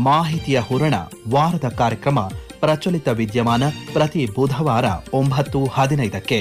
ಮಾಹಿತಿಯ ಹೂರಣ ವಾರದ ಕಾರ್ಯಕ್ರಮ ಪ್ರಚಲಿತ ವಿದ್ಯಮಾನ ಪ್ರತಿ ಬುಧವಾರ ಒಂಬತ್ತು ಹದಿನೈದಕ್ಕೆ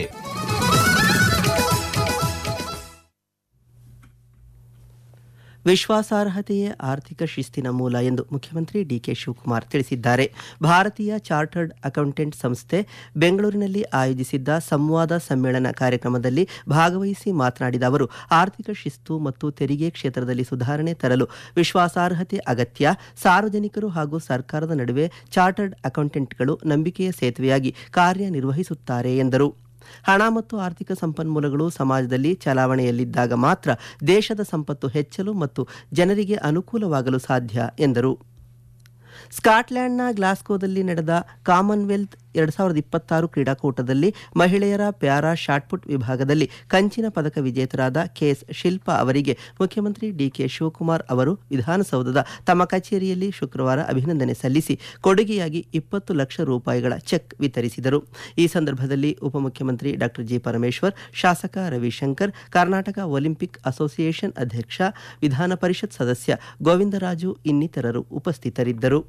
ವಿಶ್ವಾಸಾರ್ಹತೆಯೇ ಆರ್ಥಿಕ ಶಿಸ್ತಿನ ಮೂಲ ಎಂದು ಮುಖ್ಯಮಂತ್ರಿ ಡಿಕೆ ಶಿವಕುಮಾರ್ ತಿಳಿಸಿದ್ದಾರೆ ಭಾರತೀಯ ಚಾರ್ಟರ್ಡ್ ಅಕೌಂಟೆಂಟ್ ಸಂಸ್ಥೆ ಬೆಂಗಳೂರಿನಲ್ಲಿ ಆಯೋಜಿಸಿದ್ದ ಸಂವಾದ ಸಮ್ಮೇಳನ ಕಾರ್ಯಕ್ರಮದಲ್ಲಿ ಭಾಗವಹಿಸಿ ಮಾತನಾಡಿದ ಅವರು ಆರ್ಥಿಕ ಶಿಸ್ತು ಮತ್ತು ತೆರಿಗೆ ಕ್ಷೇತ್ರದಲ್ಲಿ ಸುಧಾರಣೆ ತರಲು ವಿಶ್ವಾಸಾರ್ಹತೆ ಅಗತ್ಯ ಸಾರ್ವಜನಿಕರು ಹಾಗೂ ಸರ್ಕಾರದ ನಡುವೆ ಚಾರ್ಟರ್ಡ್ ಅಕೌಂಟೆಂಟ್ಗಳು ನಂಬಿಕೆಯ ಸೇತುವೆಯಾಗಿ ಕಾರ್ಯನಿರ್ವಹಿಸುತ್ತಾರೆ ಎಂದರು ಹಣ ಮತ್ತು ಆರ್ಥಿಕ ಸಂಪನ್ಮೂಲಗಳು ಸಮಾಜದಲ್ಲಿ ಚಲಾವಣೆಯಲ್ಲಿದ್ದಾಗ ಮಾತ್ರ ದೇಶದ ಸಂಪತ್ತು ಹೆಚ್ಚಲು ಮತ್ತು ಜನರಿಗೆ ಅನುಕೂಲವಾಗಲು ಸಾಧ್ಯ ಎಂದರು ಸ್ಕಾಟ್ಲೆಂಡ್ನ ಗ್ಲಾಸ್ಗೋದಲ್ಲಿ ನಡೆದ ಕಾಮನ್ವೆಲ್ತ್ ಎರಡು ಸಾವಿರದ ಇಪ್ಪತ್ತಾರು ಕ್ರೀಡಾಕೂಟದಲ್ಲಿ ಮಹಿಳೆಯರ ಪ್ಯಾರಾ ಶಾಟ್ಪುಟ್ ವಿಭಾಗದಲ್ಲಿ ಕಂಚಿನ ಪದಕ ವಿಜೇತರಾದ ಕೆಎಸ್ ಶಿಲ್ಪಾ ಅವರಿಗೆ ಮುಖ್ಯಮಂತ್ರಿ ಡಿಕೆ ಶಿವಕುಮಾರ್ ಅವರು ವಿಧಾನಸೌಧದ ತಮ್ಮ ಕಚೇರಿಯಲ್ಲಿ ಶುಕ್ರವಾರ ಅಭಿನಂದನೆ ಸಲ್ಲಿಸಿ ಕೊಡುಗೆಯಾಗಿ ಇಪ್ಪತ್ತು ಲಕ್ಷ ರೂಪಾಯಿಗಳ ಚೆಕ್ ವಿತರಿಸಿದರು ಈ ಸಂದರ್ಭದಲ್ಲಿ ಉಪಮುಖ್ಯಮಂತ್ರಿ ಡಾಕ್ಟರ್ ಜಿ ಪರಮೇಶ್ವರ್ ಶಾಸಕ ರವಿಶಂಕರ್ ಕರ್ನಾಟಕ ಒಲಿಂಪಿಕ್ ಅಸೋಸಿಯೇಷನ್ ಅಧ್ಯಕ್ಷ ವಿಧಾನ ಪರಿಷತ್ ಸದಸ್ಯ ಗೋವಿಂದರಾಜು ಇನ್ನಿತರರು ಉಪಸ್ಥಿತರಿದ್ದರು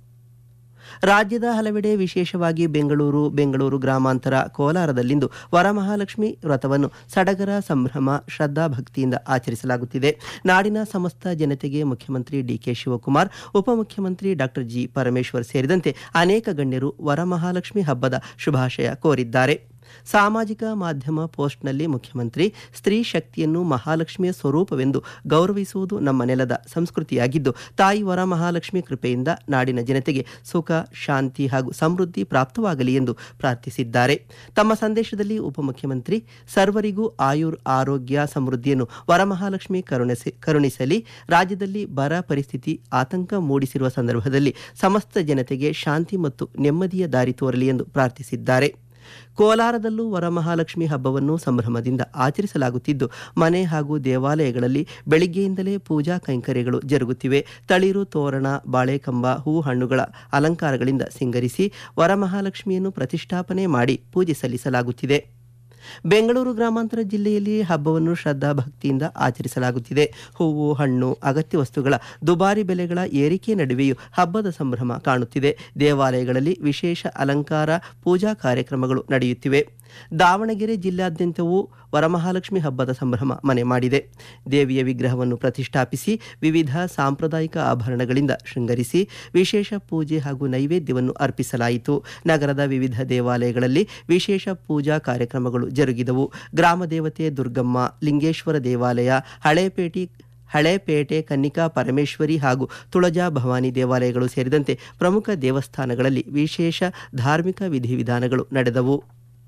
ರಾಜ್ಯದ ಹಲವೆಡೆ ವಿಶೇಷವಾಗಿ ಬೆಂಗಳೂರು ಬೆಂಗಳೂರು ಗ್ರಾಮಾಂತರ ಕೋಲಾರದಲ್ಲಿಂದು ವರಮಹಾಲಕ್ಷ್ಮಿ ವ್ರತವನ್ನು ಸಡಗರ ಸಂಭ್ರಮ ಶ್ರದ್ಧಾ ಭಕ್ತಿಯಿಂದ ಆಚರಿಸಲಾಗುತ್ತಿದೆ ನಾಡಿನ ಸಮಸ್ತ ಜನತೆಗೆ ಮುಖ್ಯಮಂತ್ರಿ ಡಿಕೆ ಶಿವಕುಮಾರ್ ಉಪಮುಖ್ಯಮಂತ್ರಿ ಡಾಕ್ಟರ್ ಜಿ ಪರಮೇಶ್ವರ್ ಸೇರಿದಂತೆ ಅನೇಕ ಗಣ್ಯರು ವರಮಹಾಲಕ್ಷ್ಮಿ ಹಬ್ಬದ ಶುಭಾಶಯ ಕೋರಿದ್ದಾರೆ ಸಾಮಾಜಿಕ ಮಾಧ್ಯಮ ಪೋಸ್ಟ್ನಲ್ಲಿ ಮುಖ್ಯಮಂತ್ರಿ ಸ್ತ್ರೀ ಶಕ್ತಿಯನ್ನು ಮಹಾಲಕ್ಷ್ಮಿಯ ಸ್ವರೂಪವೆಂದು ಗೌರವಿಸುವುದು ನಮ್ಮ ನೆಲದ ಸಂಸ್ಕೃತಿಯಾಗಿದ್ದು ತಾಯಿ ವರ ಮಹಾಲಕ್ಷ್ಮಿ ಕೃಪೆಯಿಂದ ನಾಡಿನ ಜನತೆಗೆ ಸುಖ ಶಾಂತಿ ಹಾಗೂ ಸಮೃದ್ಧಿ ಪ್ರಾಪ್ತವಾಗಲಿ ಎಂದು ಪ್ರಾರ್ಥಿಸಿದ್ದಾರೆ ತಮ್ಮ ಸಂದೇಶದಲ್ಲಿ ಉಪಮುಖ್ಯಮಂತ್ರಿ ಸರ್ವರಿಗೂ ಆಯುರ್ ಆರೋಗ್ಯ ಸಮೃದ್ಧಿಯನ್ನು ವರಮಹಾಲಕ್ಷ್ಮಿ ಕರುಣಿಸಿ ಕರುಣಿಸಲಿ ರಾಜ್ಯದಲ್ಲಿ ಬರ ಪರಿಸ್ಥಿತಿ ಆತಂಕ ಮೂಡಿಸಿರುವ ಸಂದರ್ಭದಲ್ಲಿ ಸಮಸ್ತ ಜನತೆಗೆ ಶಾಂತಿ ಮತ್ತು ನೆಮ್ಮದಿಯ ದಾರಿ ತೋರಲಿ ಎಂದು ಪ್ರಾರ್ಥಿಸಿದ್ದಾರೆ ಕೋಲಾರದಲ್ಲೂ ವರಮಹಾಲಕ್ಷ್ಮಿ ಹಬ್ಬವನ್ನು ಸಂಭ್ರಮದಿಂದ ಆಚರಿಸಲಾಗುತ್ತಿದ್ದು ಮನೆ ಹಾಗೂ ದೇವಾಲಯಗಳಲ್ಲಿ ಬೆಳಿಗ್ಗೆಯಿಂದಲೇ ಪೂಜಾ ಕೈಂಕರ್ಯಗಳು ಜರುಗುತ್ತಿವೆ ತಳಿರು ತೋರಣ ಬಾಳೆಕಂಬ ಹೂ ಹಣ್ಣುಗಳ ಅಲಂಕಾರಗಳಿಂದ ಸಿಂಗರಿಸಿ ವರಮಹಾಲಕ್ಷ್ಮಿಯನ್ನು ಪ್ರತಿಷ್ಠಾಪನೆ ಮಾಡಿ ಪೂಜೆ ಸಲ್ಲಿಸಲಾಗುತ್ತಿದೆ ಬೆಂಗಳೂರು ಗ್ರಾಮಾಂತರ ಜಿಲ್ಲೆಯಲ್ಲಿ ಹಬ್ಬವನ್ನು ಶ್ರದ್ಧಾ ಭಕ್ತಿಯಿಂದ ಆಚರಿಸಲಾಗುತ್ತಿದೆ ಹೂವು ಹಣ್ಣು ಅಗತ್ಯ ವಸ್ತುಗಳ ದುಬಾರಿ ಬೆಲೆಗಳ ಏರಿಕೆ ನಡುವೆಯೂ ಹಬ್ಬದ ಸಂಭ್ರಮ ಕಾಣುತ್ತಿದೆ ದೇವಾಲಯಗಳಲ್ಲಿ ವಿಶೇಷ ಅಲಂಕಾರ ಪೂಜಾ ಕಾರ್ಯಕ್ರಮಗಳು ನಡೆಯುತ್ತಿವೆ ದಾವಣಗೆರೆ ಜಿಲ್ಲಾದ್ಯಂತವೂ ವರಮಹಾಲಕ್ಷ್ಮಿ ಹಬ್ಬದ ಸಂಭ್ರಮ ಮನೆ ಮಾಡಿದೆ ದೇವಿಯ ವಿಗ್ರಹವನ್ನು ಪ್ರತಿಷ್ಠಾಪಿಸಿ ವಿವಿಧ ಸಾಂಪ್ರದಾಯಿಕ ಆಭರಣಗಳಿಂದ ಶೃಂಗರಿಸಿ ವಿಶೇಷ ಪೂಜೆ ಹಾಗೂ ನೈವೇದ್ಯವನ್ನು ಅರ್ಪಿಸಲಾಯಿತು ನಗರದ ವಿವಿಧ ದೇವಾಲಯಗಳಲ್ಲಿ ವಿಶೇಷ ಪೂಜಾ ಕಾರ್ಯಕ್ರಮಗಳು ಜರುಗಿದವು ಗ್ರಾಮ ದೇವತೆ ದುರ್ಗಮ್ಮ ಲಿಂಗೇಶ್ವರ ದೇವಾಲಯ ಹಳೇಪೇಟೆ ಹಳೇಪೇಟೆ ಕನ್ನಿಕಾ ಪರಮೇಶ್ವರಿ ಹಾಗೂ ತುಳಜಾ ಭವಾನಿ ದೇವಾಲಯಗಳು ಸೇರಿದಂತೆ ಪ್ರಮುಖ ದೇವಸ್ಥಾನಗಳಲ್ಲಿ ವಿಶೇಷ ಧಾರ್ಮಿಕ ವಿಧಿವಿಧಾನಗಳು ನಡೆದವು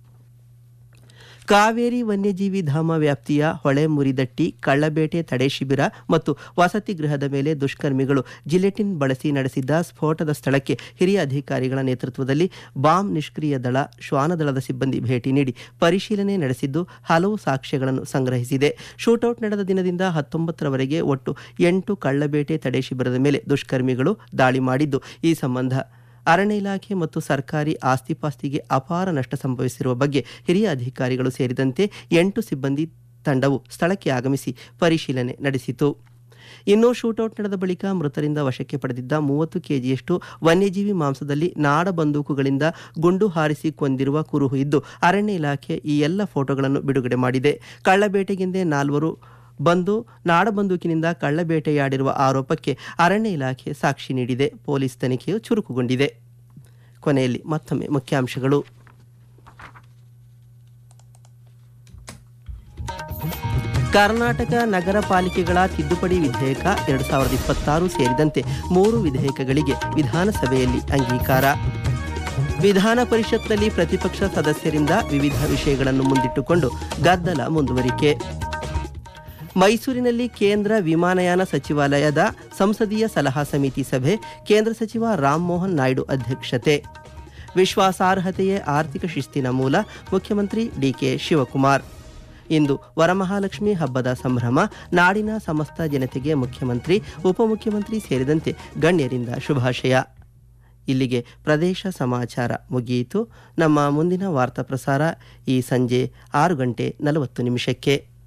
ಕಾವೇರಿ ವನ್ಯಜೀವಿ ಧಾಮ ವ್ಯಾಪ್ತಿಯ ಹೊಳೆ ಮುರಿದಟ್ಟಿ ಕಳ್ಳಬೇಟೆ ತಡೆ ಶಿಬಿರ ಮತ್ತು ವಸತಿ ಗೃಹದ ಮೇಲೆ ದುಷ್ಕರ್ಮಿಗಳು ಜಿಲೆಟಿನ್ ಬಳಸಿ ನಡೆಸಿದ್ದ ಸ್ಫೋಟದ ಸ್ಥಳಕ್ಕೆ ಹಿರಿಯ ಅಧಿಕಾರಿಗಳ ನೇತೃತ್ವದಲ್ಲಿ ಬಾಂಬ್ ನಿಷ್ಕ್ರಿಯ ದಳ ಶ್ವಾನದಳದ ಸಿಬ್ಬಂದಿ ಭೇಟಿ ನೀಡಿ ಪರಿಶೀಲನೆ ನಡೆಸಿದ್ದು ಹಲವು ಸಾಕ್ಷ್ಯಗಳನ್ನು ಸಂಗ್ರಹಿಸಿದೆ ಶೂಟೌಟ್ ನಡೆದ ದಿನದಿಂದ ಹತ್ತೊಂಬತ್ತರವರೆಗೆ ಒಟ್ಟು ಎಂಟು ಕಳ್ಳಬೇಟೆ ತಡೆ ಶಿಬಿರದ ಮೇಲೆ ದುಷ್ಕರ್ಮಿಗಳು ದಾಳಿ ಮಾಡಿದ್ದು ಈ ಸಂಬಂಧ ಅರಣ್ಯ ಇಲಾಖೆ ಮತ್ತು ಸರ್ಕಾರಿ ಆಸ್ತಿಪಾಸ್ತಿಗೆ ಅಪಾರ ನಷ್ಟ ಸಂಭವಿಸಿರುವ ಬಗ್ಗೆ ಹಿರಿಯ ಅಧಿಕಾರಿಗಳು ಸೇರಿದಂತೆ ಎಂಟು ಸಿಬ್ಬಂದಿ ತಂಡವು ಸ್ಥಳಕ್ಕೆ ಆಗಮಿಸಿ ಪರಿಶೀಲನೆ ನಡೆಸಿತು ಇನ್ನು ಶೂಟೌಟ್ ನಡೆದ ಬಳಿಕ ಮೃತರಿಂದ ವಶಕ್ಕೆ ಪಡೆದಿದ್ದ ಮೂವತ್ತು ಕೆಜಿಯಷ್ಟು ವನ್ಯಜೀವಿ ಮಾಂಸದಲ್ಲಿ ನಾಡ ಬಂದೂಕುಗಳಿಂದ ಗುಂಡು ಹಾರಿಸಿ ಕೊಂದಿರುವ ಕುರುಹು ಇದ್ದು ಅರಣ್ಯ ಇಲಾಖೆ ಈ ಎಲ್ಲ ಫೋಟೋಗಳನ್ನು ಬಿಡುಗಡೆ ಮಾಡಿದೆ ಕಳ್ಳಬೇಟೆಗೆಂದೇ ನಾಲ್ವರು ಬಂದು ನಾಡಬಂದೂಕಿನಿಂದ ಕಳ್ಳಬೇಟೆಯಾಡಿರುವ ಆರೋಪಕ್ಕೆ ಅರಣ್ಯ ಇಲಾಖೆ ಸಾಕ್ಷಿ ನೀಡಿದೆ ಪೊಲೀಸ್ ತನಿಖೆಯು ಚುರುಕುಗೊಂಡಿದೆ ಕೊನೆಯಲ್ಲಿ ಮತ್ತೊಮ್ಮೆ ಮುಖ್ಯಾಂಶಗಳು ಕರ್ನಾಟಕ ನಗರ ಪಾಲಿಕೆಗಳ ತಿದ್ದುಪಡಿ ವಿಧೇಯಕ ಎರಡು ಸಾವಿರದ ಇಪ್ಪತ್ತಾರು ಸೇರಿದಂತೆ ಮೂರು ವಿಧೇಯಕಗಳಿಗೆ ವಿಧಾನಸಭೆಯಲ್ಲಿ ಅಂಗೀಕಾರ ವಿಧಾನ ಪರಿಷತ್ನಲ್ಲಿ ಪ್ರತಿಪಕ್ಷ ಸದಸ್ಯರಿಂದ ವಿವಿಧ ವಿಷಯಗಳನ್ನು ಮುಂದಿಟ್ಟುಕೊಂಡು ಗದ್ದಲ ಮುಂದುವರಿಕೆ ಮೈಸೂರಿನಲ್ಲಿ ಕೇಂದ್ರ ವಿಮಾನಯಾನ ಸಚಿವಾಲಯದ ಸಂಸದೀಯ ಸಲಹಾ ಸಮಿತಿ ಸಭೆ ಕೇಂದ್ರ ಸಚಿವ ರಾಮಮೋಹನ್ ನಾಯ್ಡು ಅಧ್ಯಕ್ಷತೆ ವಿಶ್ವಾಸಾರ್ಹತೆಯೇ ಆರ್ಥಿಕ ಶಿಸ್ತಿನ ಮೂಲ ಮುಖ್ಯಮಂತ್ರಿ ಡಿಕೆ ಶಿವಕುಮಾರ್ ಇಂದು ವರಮಹಾಲಕ್ಷ್ಮಿ ಹಬ್ಬದ ಸಂಭ್ರಮ ನಾಡಿನ ಸಮಸ್ತ ಜನತೆಗೆ ಮುಖ್ಯಮಂತ್ರಿ ಉಪಮುಖ್ಯಮಂತ್ರಿ ಸೇರಿದಂತೆ ಗಣ್ಯರಿಂದ ಶುಭಾಶಯ ಇಲ್ಲಿಗೆ ಪ್ರದೇಶ ಸಮಾಚಾರ ಮುಗಿಯಿತು ನಮ್ಮ ಮುಂದಿನ ವಾರ್ತಾ ಪ್ರಸಾರ ಈ ಸಂಜೆ ಆರು ಗಂಟೆ ನಲವತ್ತು ನಿಮಿಷಕ್ಕೆ